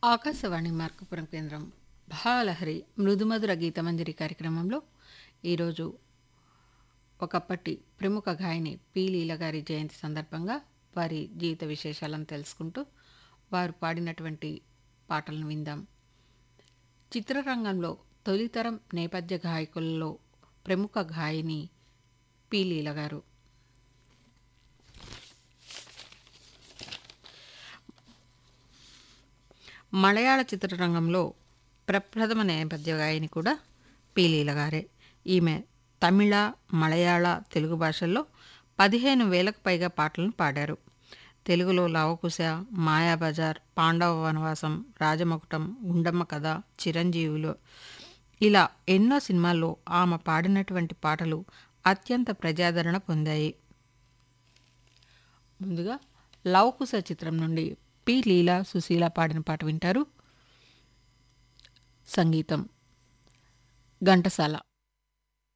ఆకాశవాణి మార్కపురం కేంద్రం భావలహరి మృదుమధుర గీతమంజరి కార్యక్రమంలో ఈరోజు ఒకప్పటి ప్రముఖ గాయని పి లీల గారి జయంతి సందర్భంగా వారి జీవిత విశేషాలను తెలుసుకుంటూ వారు పాడినటువంటి పాటలను విందాం చిత్రరంగంలో తొలితరం నేపథ్య గాయకులలో ప్రముఖ గాయని పి లీల గారు మలయాళ చిత్రరంగంలో ప్రప్రథమ నేపథ్య గాయని కూడా పి లీల గారే ఈమె తమిళ మలయాళ తెలుగు భాషల్లో పదిహేను వేలకు పైగా పాటలను పాడారు తెలుగులో లవకుశ మాయాబజార్ పాండవ వనవాసం రాజమకుటం గుండమ్మ కథ చిరంజీవులు ఇలా ఎన్నో సినిమాల్లో ఆమె పాడినటువంటి పాటలు అత్యంత ప్రజాదరణ పొందాయి ముందుగా లవకుశ చిత్రం నుండి పి లీలా సుశీల పాడిన పాట వింటారు సంగీతం ఘంటసాల